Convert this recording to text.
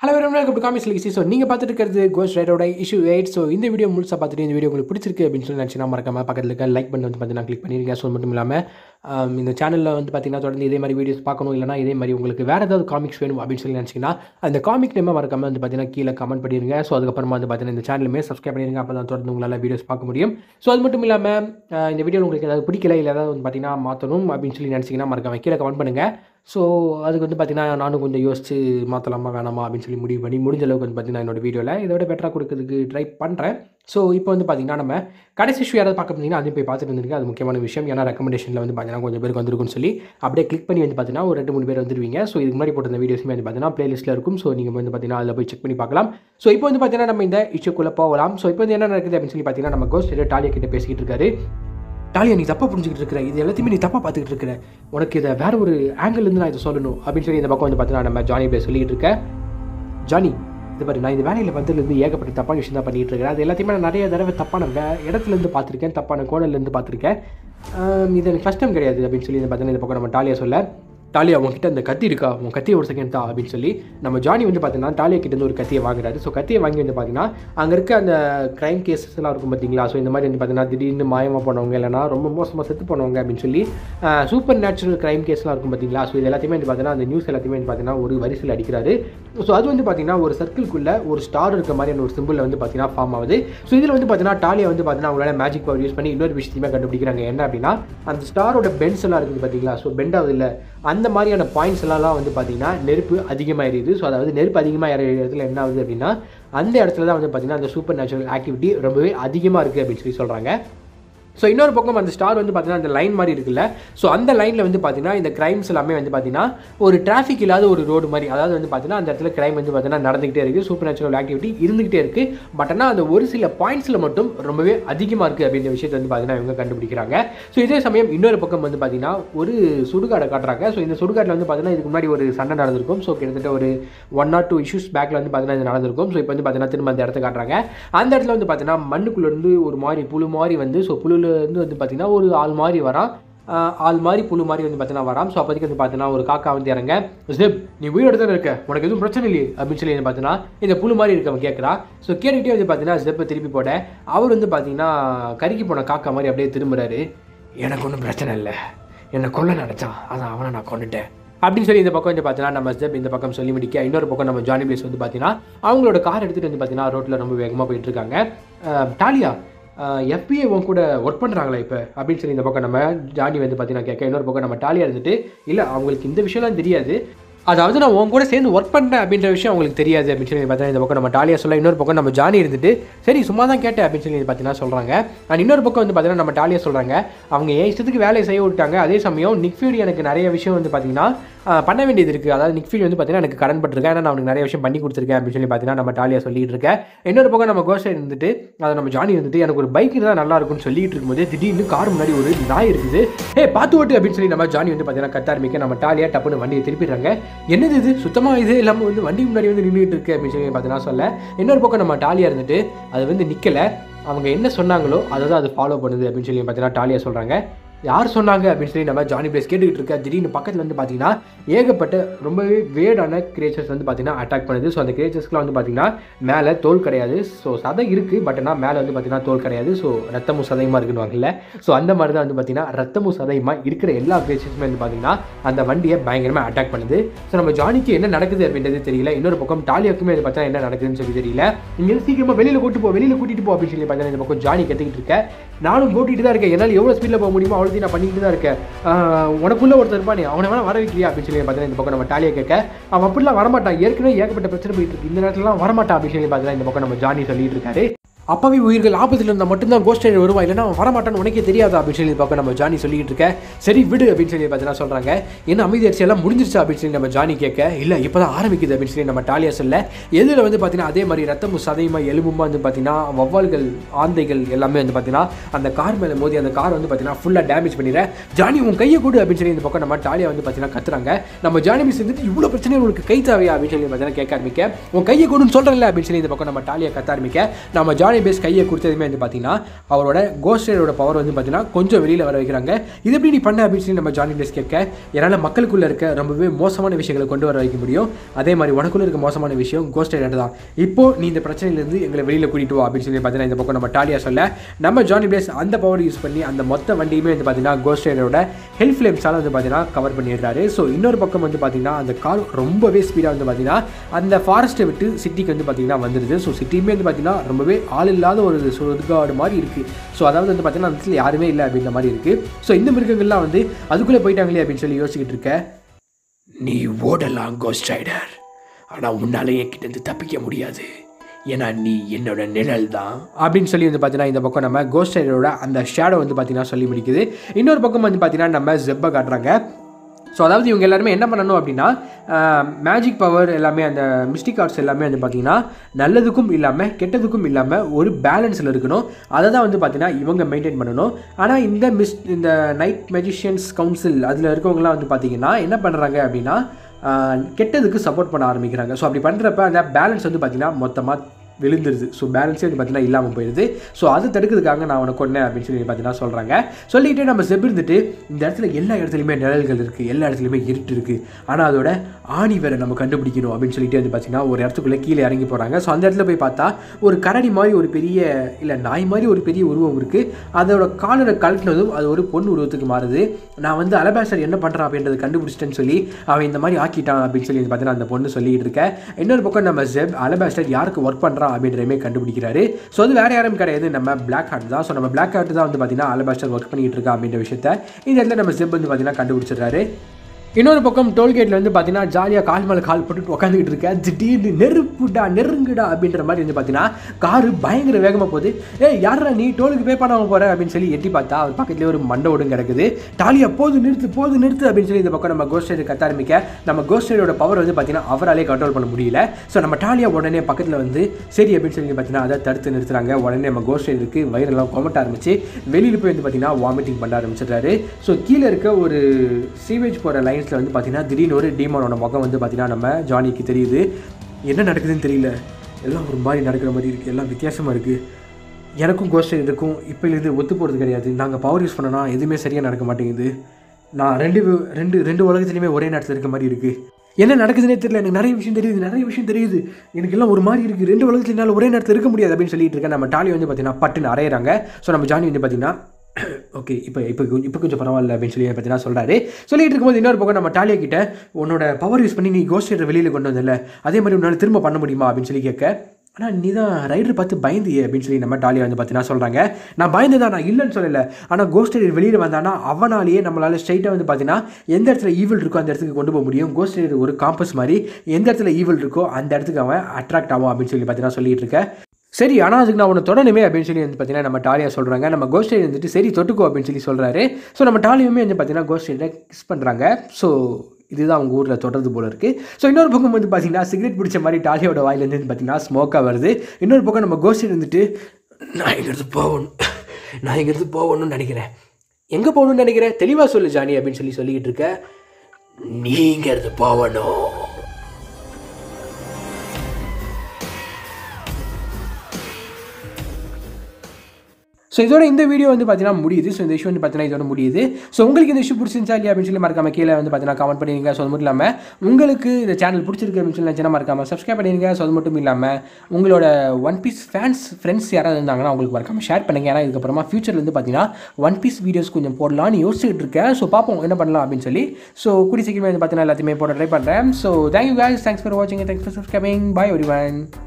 hello welcome to comics Lexi so நீங்கள் பார்த்துட்டு இருக்கிறது கோஸ்ட் ரைடரோட இஷ்யூ எயிட் ஸோ இந்த வீடியோ முழுசாக பார்த்துட்டு இந்த வீடியோ உங்களுக்கு பிடிச்சிருக்கு அப்படின்னு சொல்லி நினச்சினா மறக்காம பக்கத்தில் இருக்க லைக் பண்ணி வந்து பார்த்தீங்கன்னா கிளிக் பண்ணிருங்க ஸோ மட்டும் இல்லாமல் ஆம், இந்த சேனலில் வந்து பார்த்தீங்கன்னா தொடர்ந்து இதே மாதிரி வீடியோஸ் பார்க்கணும் இல்லைனா இதே மாதிரி உங்களுக்கு வேறு ஏதாவது காமிக்ஸ் வேணும் அப்படின்னு சொல்லி நினச்சிங்கன்னா அந்த காமிக் நேமை மறக்காம வந்து பார்த்தீங்கன்னா கீழே கமெண்ட் பண்ணிடுங்க ஸோ அதுக்கப்புறமா வந்து பார்த்தீங்கன்னா இந்த சேனலுமே சப்ஸ்கிரைப் பண்ணிடுங்க அப்போ தான் தொடர்ந்து உங்களால் வீடியோஸ் பார்க்க முடியும் ஸோ அது மட்டும் இல்லாமல் ஆஹ், இந்த வீடியோ உங்களுக்கு ஏதாவது பிடிக்கல இல்லை ஏதாவது வந்து பார்த்தீங்கன்னா மாற்றணும் அப்படின்னு சொல்லி நினச்சிங்கன்னா மறக்காம கீழே கமெண்ட் பண்ணுங்கள் ஸோ அதுக்கு வந்து பார்த்தீங்கன்னா நானும் கொஞ்சம் யோசிச்சு மாற்றலாமா வேணாமா அப்படின்னு சொல்லி முடிவு பண்ணி முடிஞ்ச அளவுக்கு வந்து பார்த்தீங்கன்னா என்னோட வீடியோவில் இதை விட பெட்டராக கொடுக்கறதுக்கு ட்ரை பண்ணுறேன் ஸோ இப்போ வந்து பார்த்தீங்கன்னா நம்ம கடைசி இஷ்யூ யாராவது பார்க்க போனீங்கன்னா அதையும் போய் பார்த்துட்டு வந்துருங்க அது முக்கியமான விஷயம் ஏன்னா ரெக்கமெண்டேஷனில் வந்து பார்த்தீங்கன்னா கொஞ்சம் பேருக்கு வந்திருக்கும்னு சொல்லி அப்படியே கிளிக் பண்ணி வந்து பார்த்தீங்கன்னா ஒரு ரெண்டு மூணு பேர் வந்துருவீங்க ஸோ இதுக்கு முன்னாடி போட்ட வீடியோஸுமே வந்து பார்த்தீங்கன்னா பிளேலிஸ்ட்டில் இருக்கும் ஸோ நீங்கள் வந்து பார்த்தீங்கன்னா அதில் போய் செக் பண்ணி பார்க்கலாம் ஸோ இப்போ வந்து பார்த்தீங்கன்னா நம்ம இந்த இஷ்யூக்குள்ளே போகலாம் ஸோ இப்போ வந்து என்ன நடக்குது அப்படின்னு சொல்லி பார்த்தீங்கன்னா நம்ம கோஸ்ட் டாலியா கிட்ட பேசிக்கிட்டு இருக்காரு டாலியா நீ தப்பாக புரிஞ்சுக்கிட்டு இருக்கிற இது எல்லாத்தையுமே நீ தப்பாக பார்த்துக்கிட்டு இருக்கிற உனக்கு இதை வேற ஒரு angle இருந்து நான் இதை சொல்லணும் அப்படின்னு சொல்லி இந்த பக்கம் வந்து பார்த்தீங்கன்னா நம்ம ஜானி பிளே சொல்லிட்டு இருக்கேன் ஜானி இது பாரு நான் இந்த வேலையில் வந்ததுலேருந்து ஏகப்பட்ட தப்பான விஷயம் தான் பண்ணிட்டு இருக்கிறேன் அது எல்லாத்தையுமே நான் நிறைய தடவை தப்பான வே இடத்துலேருந்து பார்த்துருக்கேன் தப்பான கோணல்லேருந்து பார்த்துருக்கேன் ஆம், இது எனக்கு கஷ்டம் கிடையாது அப்படின்னு சொல்லி பார்த்தீங்கன்னா இந்த பக்கம் நம்ம டாலியா சொல்ல டாலியா உன்கிட்ட அந்த கத்தி இருக்கா உன் கத்தியை ஒரு செகண்ட் தான் அப்படின்னு சொல்லி நம்ம ஜானி வந்து பார்த்தீங்கன்னா டாலியா கிட்ட இருந்து ஒரு கத்தியை வாங்குறாரு ஸோ கத்தியை வாங்கி வந்து பார்த்தீங்கன்னா அங்கே இருக்க அந்த க்ரைம் கேசஸ் எல்லாம் இருக்கும் பார்த்தீங்களா ஸோ இந்த மாதிரி வந்து பார்த்தீங்கன்னா திடீர்னு மாயமாக போனவங்க இல்லைனா ரொம்ப மோசமாக செத்து போனவங்க அப்படின்னு சொல்லி சூப்பர் நேச்சுரல் க்ரைம் கேஸ்லாம் இருக்கும் பார்த்தீங்களா ஸோ இது எல்லாத்தையுமே வந்து பார்த்தீங்கன்னா அந்த நியூஸ் எல்லாத்தையுமே வந்து பார்த்தீங்கன்னா ஒரு வரிசையில் அடிக்கிறாரு ஸோ அது வந்து பார்த்தீங்கன்னா ஒரு சர்க்கிள்குள்ளே ஒரு ஸ்டார் இருக்க மாதிரியான ஒரு சிம்பிள் வந்து பார்த்தீங்கன்னா ஃபார்ம் ஆகுது ஸோ இதில் வந்து பார்த்தீங்கன்னா டாலியா வந்து பார்த்தீங்கன்னா அவங்களால மேஜிக் பவர் யூஸ் பண்ணி இன்னொரு விஷயத்தையுமே கண்டுபிடிக்கிறாங்க என்ன அப்படின்னா அந்த ஸ்டாரோட பென்ஸ் எல்லாம் இருக்குது பார்த்தீங்களா ஸோ பெண்ட் ஆகுது இல்லை அந்த மாதிரியான பாயிண்ட்ஸ் எல்லாம் வந்து பார்த்தீங்கன்னா நெருப்பு அதிகமாக எரியுது ஸோ அதாவது நெருப்பு அதிகமாக எறிகிற இடத்துல என்ன ஆகுது அப்படின்னா அந்த இடத்துல தான் வந்து பார்த்தீங்கன்னா அந்த சூப்பர் நேச்சுரல் ஆக்டிவிட்டி ரொம்பவே அதிகமாக இருக்குது அப்படின்னு சொல்லி சொல்கிறாங்க ஸோ இன்னொரு பக்கம் அந்த ஸ்டார் வந்து பார்த்தீங்கன்னா அந்த லைன் மாதிரி இருக்குல்ல ஸோ அந்த லைனில் வந்து பார்த்தீங்கன்னா இந்த கிரைம்ஸ் எல்லாமே வந்து பார்த்தீங்கன்னா ஒரு டிராஃபிக் இல்லாத ஒரு ரோடு மாதிரி அதாவது வந்து பார்த்தீங்கன்னா அந்த இடத்துல கிரைம் வந்து பார்த்தீங்கன்னா நடந்துகிட்டே இருக்குது சூப்பர் நேச்சுரல் ஆக்டிவிட்டி இருந்துகிட்டே இருக்குது பட் ஆனால் அந்த ஒரு சில பாயிண்ட்ஸில் மட்டும் ரொம்பவே அதிகமாக இருக்குது அப்படின்ற விஷயத்தை வந்து பார்த்தீங்கன்னா இவங்க கண்டுபிடிக்கிறாங்க ஸோ இதே சமயம் இன்னொரு பக்கம் வந்து பார்த்தீங்கன்னா ஒரு சுடுகாடை காட்டுறாங்க ஸோ இந்த சுடுகாட்டில் வந்து பார்த்தீங்கன்னா இதுக்கு முன்னாடி ஒரு சண்டை நடந்திருக்கும் ஸோ கிட்டத்தட்ட ஒரு ஒன் ஆர் டூ இஷ்யூஸ் பேக்கில் வந்து பார்த்தீங்கன்னா இது நடந்திருக்கும் ஸோ இப்போ வந்து பார்த்தீங்கன்னா திரும்ப அந்த இடத்த காட்டுறாங்க அந்த இடத்துல வந்து பார்த்தீங்கன்னா மண்ணுக்குள்ள இருந்து ஒரு மாதிரி புழு மாதிரி வந்து ஸோ புழுல இருந்து வந்து பார்த்தீங்கன்னா ஒரு ஆள் மாதிரி வரான் ஆஹ் ஆள் மாதிரி புழு மாதிரி வந்து பார்த்தீங்கன்னா வராம் ஸோ அப்போதைக்கு வந்து பார்த்தீங்கன்னா ஒரு காக்கா வந்து இறங்க ஜிப் நீ உயிரோட தானே இருக்க உனக்கு எதுவும் பிரச்சனை இல்லையே அப்படின்னு சொல்லி வந்து பார்த்தீங்கன்னா இந்த புழு மாதிரி இருக்கவன் கேட்குறா ஸோ கேட்டுக்கிட்டே வந்து பார்த்தீங்கன்னா ஜிப்பை திருப்பி போட அவர் வந்து பார்த்தீங்கன்னா கருகி போன காக்கா மாதிரி அப்படியே திரும்புறாரு எனக்கு ஒன்றும் பிரச்சனை இல்லை என்னை கொல்ல நினச்சான் அதான் அவனை நான் கொண்டுட்டேன் அப்படின்னு சொல்லி இந்த பக்கம் வந்து பார்த்தீங்கன்னா நம்ம ஜப் இந்த பக்கம் சொல்லி முடிக்க இன்னொரு பக்கம் நம்ம ஜானி பிளேஸ் வந்து பார்த்தீங்கன்னா அவங்களோட கார் எடுத்துகிட்டு வந்து பார்த்தீங்கன்னா ரோட்டில் ரொம்ப வேகமாக போயிட்டு இருக்காங்க அஹ் டாலியா எஃபிஐ உன் கூட ஒர்க் பண்ணுறாங்களா இப்போ அப்படின்னு சொல்லி இந்த பக்கம் நம்ம ஜானி வந்து பார்த்தீங்கன்னா கேட்க இன்னொரு பக்கம் நம்ம டாலியா இருந்துட்டு இல்லை அவங்களுக்கு இந்த விஷயம்லாம் தெரியாது அதாவது நான் உன் கூட சேர்ந்து ஒர்க் பண்ணுறேன் அப்படின்ற விஷயம் அவங்களுக்கு தெரியாது அப்படின்னு சொல்லி பார்த்தீங்கன்னா இந்த பக்கம் நம்ம டாலியா சொல்ல இன்னொரு பக்கம் நம்ம ஜானி இருந்துட்டு சரி சும்மா தான் கேட்டேன் அப்படின்னு சொல்லி பார்த்தீங்கன்னா சொல்கிறாங்க அண்ட் இன்னொரு பக்கம் வந்து பார்த்தீங்கன்னா நம்ம டாலியா சொல்கிறாங்க அவங்க ஏன் இஷ்டத்துக்கு வேலையை செய்ய விட்டாங்க அதே சமயம் நிக்ஃபீல்டு எனக்கு நிறைய விஷயம் வந்து பார்த்தீங்கன்னா ஆஹ், பண்ண வேண்டியது இருக்குது அதாவது நிக்ஃபீல்டு வந்து பார்த்தீங்கன்னா எனக்கு கடன் பட்டிருக்கேன் ஏன்னா நான் அவனுக்கு நிறைய விஷயம் பண்ணி கொடுத்துருக்கேன் அப்படின்னு சொல்லி பார்த்தீங்கன்னா நம்ம டாலியா சொல்லிட்டு இருக்கேன் இன்னொரு பக்கம் நம்ம கோஷை இருந்துட்டு அதை நம்ம ஜானி இருந்துட்டு எனக்கு ஒரு பைக் இருந்தால் நல்லா இருக்கும்னு சொல்லிட்டு இருக்கும்போது திடீர்னு கார் முன்னாடி ஒரு நாய் இருக்குது ஏ பார்த்து ஓட்டு அப்படின்னு சொல்லி நம்ம ஜானி வந்து பார்த்தீங்கன்னா கத்த ஆரம்பிக்க நம்ம டாலியா டப்புன்னு வண்டியை திருப்பிடுறாங்க என்னது இது சுத்தமாக இது இல்லாமல் வந்து வண்டி முன்னாடி வந்து நின்றுட்டு இருக்கு அப்படின்னு சொல்லி பார்த்தீங்கன்னா சொல்ல இன்னொரு பக்கம் நம்ம டாலியா இருந்துட்டு அது வந்து நிற்கலை அவங்க என்ன சொன்னாங்களோ அதை தான் அது ஃபாலோ பண்ணுது அப்படின்னு சொல்லி பார்த்தீங்கன்னா டாலியா சொல்கிறாங்க யார் சொன்னாங்க அப்படின்னு சொல்லி நம்ம ஜானி பிளேஸ் கேட்டுக்கிட்டு இருக்க திடீர்னு பக்கத்தில் வந்து பார்த்தீங்கன்னா ஏகப்பட்ட ரொம்பவே வேடான கிரியேச்சர்ஸ் வந்து பார்த்தீங்கன்னா அட்டாக் பண்ணுது ஸோ அந்த கிரியேச்சர்ஸ்க்குலாம் வந்து பார்த்தீங்கன்னா மேலே தோல் கிடையாது ஸோ சதை இருக்குது பட் ஆனால் மேலே வந்து பார்த்தீங்கன்னா தோல் கிடையாது ஸோ ரத்தமும் சதையுமா இருக்குன்னு ஸோ அந்த மாதிரி தான் வந்து பார்த்தீங்கன்னா ரத்தமும் சதையுமா இருக்கிற எல்லா கிரியேச்சர்ஸுமே வந்து பார்த்தீங்கன்னா அந்த வண்டியை பயங்கரமாக அட்டாக் பண்ணுது ஸோ நம்ம ஜானிக்கு என்ன நடக்குது அப்படின்றது தெரியல இன்னொரு பக்கம் டாலியாக்குமே வந்து பார்த்தீங்கன்னா என்ன நடக்குதுன்னு சொல்லி தெரியல இங்கே சீக்கிரமாக வெளியில் கூட்டு போ வெளியில் கூட்டிட்டு போ அப்படின்னு சொல்லி பார்த்தீங்கன்னா இந்த பக்கம் ஜானி கத்திக்கிட்டு இருக்கேன் நானும் கூட்டிகிட்டு தான் இருக்கேன் என்னால் எவ்வளோ ஸ்பீடில் போக முடியுமோ அவ்வளோத்தையும் நான் பண்ணிக்கிட்டு தான் இருக்கேன் ஆஹ் உனக்குள்ள ஒருத்தர் இருப்பானே அவனை வேணா வர வைக்கிறியா அப்படின்னு சொல்லி பார்த்தீங்கன்னா இந்த பக்கம் நம்ம டாலியை கேட்க அவன் அப்படிலாம் வரமாட்டான் ஏற்கனவே ஏகப்பட்ட பிரச்சனை போயிட்டு இருக்கு இந்த நேரத்துலலாம் வரமாட்டான் அப்படின்னு சொல்லி பார்த்தீங்கன்னா இந்த பக்கம் நம்ம ஜானி சொல்லிட்டு இருக்காரு அப்பாவி உயிர்கள் ஆபத்தில் இருந்தால் மட்டும்தான் கோஸ்ட் ரைடர் வருவா இல்லைனா அவன் வரமாட்டான்னு உனக்கே தெரியாதா அப்படின்னு சொல்லி பார்க்க நம்ம ஜானி சொல்லிட்டு இருக்க சரி விடு அப்படின்னு சொல்லி பார்த்தீங்கன்னா சொல்கிறாங்க என்ன அமைதி அரிசி எல்லாம் முடிஞ்சிருச்சா அப்படின்னு சொல்லி நம்ம ஜானி கேட்க இல்லை இப்போ தான் ஆரம்பிக்குது அப்படின்னு சொல்லி நம்ம டாலியா சொல்ல எதில் வந்து பார்த்தீங்கன்னா அதே மாதிரி ரத்தமும் சதையுமா எலும்புமா வந்து பார்த்தீங்கன்னா வவ்வால்கள் ஆந்தைகள் எல்லாமே வந்து பார்த்தீங்கன்னா அந்த கார் மேலே மோதி அந்த கார் வந்து பார்த்தீங்கன்னா ஃபுல்லாக டேமேஜ் பண்ணிடுற ஜானி உன் கையை கொடு அப்படின்னு சொல்லி இந்த பக்கம் நம்ம டாலியா வந்து பார்த்தீங்கன்னா கத்துறாங்க நம்ம ஜானி மிஸ் வந்துட்டு இவ்வளோ பிரச்சனை உங்களுக்கு கை தேவையா அப்படின்னு சொல்லி பார்த்தீங்கன்னா கேட்க ஆரம்பிக்க உன் கையை கொடுன்னு சொல்கிறேன்ல அப்படின்னு சொல்லி இந்த பக்கம் நம்ம டாலியா கத்த ஆரம்பிக்க நம்ம ஜானி ஜானி பேஸ் கையை கொடுத்ததுமே வந்து பார்த்தீங்கன்னா அவரோட கோஸ்ட் ரைடரோட பவர் வந்து பார்த்தீங்கன்னா கொஞ்சம் வெளியில் வர வைக்கிறாங்க இது எப்படி நீ பண்ண அப்படின்னு சொல்லி நம்ம ஜானி பேஸ் கேட்க என்னால் மக்களுக்குள்ளே இருக்க ரொம்பவே மோசமான விஷயங்களை கொண்டு வர வைக்க முடியும் அதே மாதிரி உனக்குள்ள இருக்க மோசமான விஷயம் கோஸ்ட் ரைடர் தான் இப்போ நீ இந்த பிரச்சனையிலேருந்து எங்களை வெளியில் கூட்டிட்டு வா அப்படின்னு சொல்லி பார்த்தீங்கன்னா இந்த பக்கம் நம்ம டாலியா சொல்ல நம்ம ஜானி பேஸ் அந்த பவர் யூஸ் பண்ணி அந்த மொத்த வண்டியுமே வந்து பார்த்தீங்கன்னா கோஸ்ட் ரைடரோட ஹெல்ப் ஃப்ளேம்ஸால் வந்து பார்த்தீங்கன்னா கவர் பண்ணிடுறாரு ஸோ இன்னொரு பக்கம் வந்து பார்த்தீங்கன்னா அந்த கார் ரொம்பவே ஸ்பீடாக வந்து பார்த்தீங்கன்னா அந்த ஃபாரஸ்ட்டை விட்டு சிட்டிக்கு வந்து பார்த்தீங்கன்னா வந்துடுது ஸோ சிட்டியுமே வந்து பார்த்தீங்கன்னா ரொம்பவே ஆள் இல்லாத ஒரு சுடுகாடு மாதிரி இருக்குது ஸோ அதாவது வந்து பார்த்தீங்கன்னா அந்த இடத்துல யாருமே இல்லை அப்படின்ற மாதிரி இருக்குது ஸோ இந்த மிருகங்கள்லாம் வந்து அதுக்குள்ளே போயிட்டாங்களே அப்படின்னு சொல்லி யோசிச்சுக்கிட்டு இருக்க நீ ஓடலாம் கோஸ்ட் ரைடர் ஆனால் உன்னால என்கிட்ட தப்பிக்க முடியாது ஏன்னா நீ என்னோட நிழல் தான் அப்படின்னு சொல்லி வந்து பார்த்தீங்கன்னா இந்த பக்கம் நம்ம கோஸ்ட் ரைடரோட அந்த ஷேடோ வந்து பார்த்தீங்கன்னா சொல்லி முடிக்குது இன்னொரு பக்கம் வந்து பார்த்தீங்கன்னா நம்ம ஜெப்பை காட்டுறாங்க ஸோ அதாவது இவங்க எல்லாருமே என்ன பண்ணணும் அப்படின்னா மேஜிக் பவர் எல்லாமே அந்த மிஸ்டிக் ஆர்ட்ஸ் எல்லாமே வந்து பார்த்திங்கன்னா நல்லதுக்கும் இல்லாமல் கெட்டதுக்கும் இல்லாமல் ஒரு பேலன்ஸில் இருக்கணும் அதை தான் வந்து பார்த்திங்கன்னா இவங்க மெயின்டைன் பண்ணணும் ஆனால் இந்த மிஸ் இந்த நைட் மெஜிஷியன்ஸ் கவுன்சில் அதில் இருக்கவங்களாம் வந்து பார்த்திங்கன்னா என்ன பண்ணுறாங்க அப்படின்னா ஆஹ், கெட்டதுக்கு சப்போர்ட் பண்ண ஆரம்பிக்கிறாங்க ஸோ அப்படி பண்ணுறப்ப அந்த பேலன்ஸ் வந்து பார்த்திங்கன்னா மொத்தமாக விழுந்துருது ஸோ பேலன்ஸே வந்து பார்த்தீங்கன்னா இல்லாமல் போயிடுது ஸோ அதை தடுக்கிறதுக்காக நான் உனக்கு கொன்னேன் அப்படின்னு சொல்லி பார்த்தீங்கன்னா சொல்கிறாங்க சொல்லிட்டு நம்ம செப் இருந்துட்டு இந்த இடத்துல எல்லா இடத்துலையுமே நிழல்கள் இருக்குது எல்லா இடத்துலையுமே இருட்டு இருக்குது ஆனால் அதோட ஆணி வேற நம்ம கண்டுபிடிக்கணும் அப்படின்னு சொல்லிட்டு வந்து பார்த்தீங்கன்னா ஒரு இடத்துக்குள்ளே கீழே இறங்கி போகிறாங்க ஸோ அந்த இடத்துல போய் பார்த்தா ஒரு கரடி மாதிரி ஒரு பெரிய இல்லை நாய் மாதிரி ஒரு பெரிய உருவம் இருக்குது அதோட காலரை கழட்டினதும் அது ஒரு பொண்ணு உருவத்துக்கு மாறுது நான் வந்து அலபாஸ்டர் என்ன பண்ணுறான் அப்படின்றத கண்டுபிடிச்சிட்டேன்னு சொல்லி அவன் இந்த மாதிரி ஆக்கிட்டான் அப்படின்னு சொல்லி வந்து பார்த்தீங்கன்னா அந்த பொண்ணு சொல்லிட்டு இருக்க இன்னொரு பக்கம் நம்ம ஜெப் அலபாஸ்டர் யாருக்கு ஒர்க் பண்ணுறான் அப்படின்றமே கண்டுபிடிக்கிறாரு ஸோ அது வேற யாரும் கிடையாது நம்ம பிளாக் ஹார்ட் தான் ஸோ நம்ம பிளாக் ஹார்ட் தான் வந்து பார்த்தீங்கன்னா அலபாஸ்டர் ஒர்க் பண்ணிட்டு இருக்கா அப்படின்ற விஷயத்த இந்த இடத்துல நம்ம ஜெப் வந்து பார்த்தீங்கன்னா கண்டுபிடிச்சிடுறாரு இன்னொரு பக்கம் டோல்கேட்டில் வந்து பார்த்தீங்கன்னா ஜாலியாக கால் மேலே கால் போட்டுட்டு உட்காந்துக்கிட்டு இருக்க திடீர்னு நெருப்புடா நெருங்குடா அப்படின்ற மாதிரி வந்து பார்த்தீங்கன்னா காரு பயங்கர வேகமாக போகுது ஏ யாரா நீ டோலுக்கு பே பண்ணாமல் போகிற அப்படின்னு சொல்லி எட்டி பார்த்தா அவர் பக்கத்துலேயே ஒரு மண்டை ஓடும் கிடக்குது டாலியா போது நிறுத்து போது நிறுத்து அப்படின்னு சொல்லி இந்த பக்கம் நம்ம கோஸ்ட் ரைடர் கத்த ஆரம்பிக்க நம்ம கோஸ்ட் ரைடரோட பவர் வந்து பார்த்தீங்கன்னா அவராலே கண்ட்ரோல் பண்ண முடியல ஸோ நம்ம டாலியா உடனே பக்கத்தில் வந்து சரி அப்படின்னு சொல்லி பார்த்தீங்கன்னா அதை தடுத்து நிறுத்துறாங்க உடனே நம்ம கோஸ்ட் ரைடருக்கு வயிறெல்லாம் கொமட்ட ஆரம்பிச்சு வெளியில் போய் வந்து பார்த்தீங்கன்னா வாமிட்டிங் பண்ண ஆரம்பிச்சிடுறாரு ஸோ கீழே இருக்க ஒரு சீவேஜ் போகிற லைன்ஸில் வந்து பார்த்தீங்கன்னா திடீர்னு ஒரு டீமனோட முகம் வந்து பார்த்தீங்கன்னா நம்ம ஜானிக்கு தெரியுது என்ன நடக்குதுன்னு தெரியல எல்லாம் ஒரு மாதிரி நடக்கிற மாதிரி இருக்குது எல்லாம் வித்தியாசமாக இருக்குது எனக்கும் கோஸ்ட் இருக்கும் இப்போலேருந்து ஒத்து போகிறது கிடையாது நாங்கள் பவர் யூஸ் பண்ணனா எதுவுமே சரியாக நடக்க மாட்டேங்குது நான் ரெண்டு வி- ரெண்டு ரெண்டு உலகத்துலையுமே ஒரே நேரத்தில் இருக்க மாதிரி இருக்குது என்ன நடக்குதுன்னே தெரியல எனக்கு நிறைய விஷயம் தெரியுது நிறைய விஷயம் தெரியுது எனக்கு எல்லாம் ஒரு மாதிரி இருக்குது ரெண்டு உலகத்துல என்னால் ஒரே நேரத்தில் இருக்க முடியாது அப்படின்னு சொல்லிட்டு இருக்கேன் நம்ம டாலி வந்து பார்த்தீங்கன்னா பட்டுன்னு அரையிறாங்க ஸோ நம்ம ஜானி வந்து பார்த்தீங்கன்னா ஓகே இப்போ இப்போ கொஞ்சம் இப்போ கொஞ்சம் பரவாயில்ல அப்படின்னு சொல்லி பார்த்தீங்கன்னா சொல்கிறாரு சொல்லிட்டு இருக்கும்போது இன்னொரு பக்கம் நம்ம டாலியா கிட்ட உன்னோட பவர் யூஸ் பண்ணி நீ கோஸ்ட் ரைடர் வெளியில் கொண்டு வந்தல அதே மாதிரி உன்னால் திரும்ப பண்ண முடியுமா அப்படின்னு சொல்லி கேட்க ஆனால் நீ தான் ரைடர் பார்த்து பயந்தியே அப்படின்னு சொல்லி நம்ம டாலியா வந்து பார்த்தீங்கன்னா சொல்கிறாங்க நான் பயந்து தான் நான் இல்லைன்னு சொல்லலை ஆனால் கோஸ்ட் ரைடர் வெளியில் வந்தானா அவனாலேயே நம்மளால் ஸ்ட்ரைட்டாக வந்து பார்த்தீங்கன்னா எந்த இடத்துல ஈவில் இருக்கோ அந்த இடத்துக்கு கொண்டு போக முடியும் கோஸ்ட் ரைடர் ஒரு காம்பஸ் மாதிரி எந்த இடத்துல ஈவில் இருக்கோ அந்த இடத்துக்கு அவன் அட்ராக்ட் ஆகும் அப்படின்னு சொல்லி பார்த்தீங்கன்னா சொல்லிட்டு இருக்கேன் சரி ஆனால் அதுக்கு நான் உன்னை தொடணுமே அப்படின்னு சொல்லி வந்து பார்த்தீங்கன்னா நம்ம டாலியா சொல்கிறாங்க நம்ம கோஸ்ட் ரைடர் வந்துட்டு சரி தொட்டுக்கோ அப்படின்னு சொல்லி சொல்கிறாரு ஸோ நம்ம டாலியுமே வந்து பார்த்தீங்கன்னா கோஸ்ட் ரைடரை கிஸ் பண்ணுறாங்க ஸோ இதுதான் அவங்க ஊரில் தொடர்ந்து போல இருக்குது ஸோ இன்னொரு பக்கம் வந்து பார்த்தீங்கன்னா சிகரெட் பிடிச்ச மாதிரி டாலியோட வாயிலேருந்து வந்து பார்த்தீங்கன்னா ஸ்மோக்காக வருது இன்னொரு பக்கம் நம்ம கோஸ்ட் ரைடர் வந்துட்டு நான் இங்கிருந்து போகணும் நான் இங்கிருந்து போகணும்னு நினைக்கிறேன் எங்கே போகணும்னு நினைக்கிறேன் தெளிவாக சொல்லு ஜானி அப்படின்னு சொல்லி சொல்லிக்கிட்டு இருக்க நீங்கிறது போகணும் ஸோ இதோட இந்த வீடியோ வந்து பார்த்தீங்கன்னா முடியுது ஸோ இந்த இஷ்யூ வந்து பார்த்தீங்கன்னா இதோட முடியுது ஸோ உங்களுக்கு இந்த இஷ்யூ பிடிச்சிருந்துச்சா இல்லையா அப்படின்னு சொல்லி மறக்காம கீழே வந்து பார்த்தீங்கன்னா கமெண்ட் பண்ணிருங்க ஸோ அது மட்டும் இல்லாமல் உங்களுக்கு இந்த சேனல் பிடிச்சிருக்கு அப்படின்னு சொல்லி நினச்சினா மறக்காம சப்ஸ்கிரைப் பண்ணிருங்க ஸோ அது மட்டும் இல்லாமல் உங்களோட ஒன் பீஸ் ஃபேன்ஸ் ஃப்ரெண்ட்ஸ் யாராவது இருந்தாங்கன்னா அவங்களுக்கு மறக்காம ஷேர் பண்ணுங்க ஏன்னா இதுக்கப்புறமா ஃபியூச்சரில் வந்து பார்த்தீங்கன்னா ஒன் பீஸ் வீடியோஸ் கொஞ்சம் போடலாம்னு யோசிச்சுட்டு இருக்கேன் ஸோ பார்ப்போம் என்ன பண்ணலாம் அப்படின்னு சொல்லி ஸோ கூடி சீக்கிரமே வந்து பார்த்தீங்கன்னா எல்லாத்தையுமே போட ட்ரை பண்ணுறேன் so thank you guys thanks for வாட்சிங் thanks for subscribing bye worry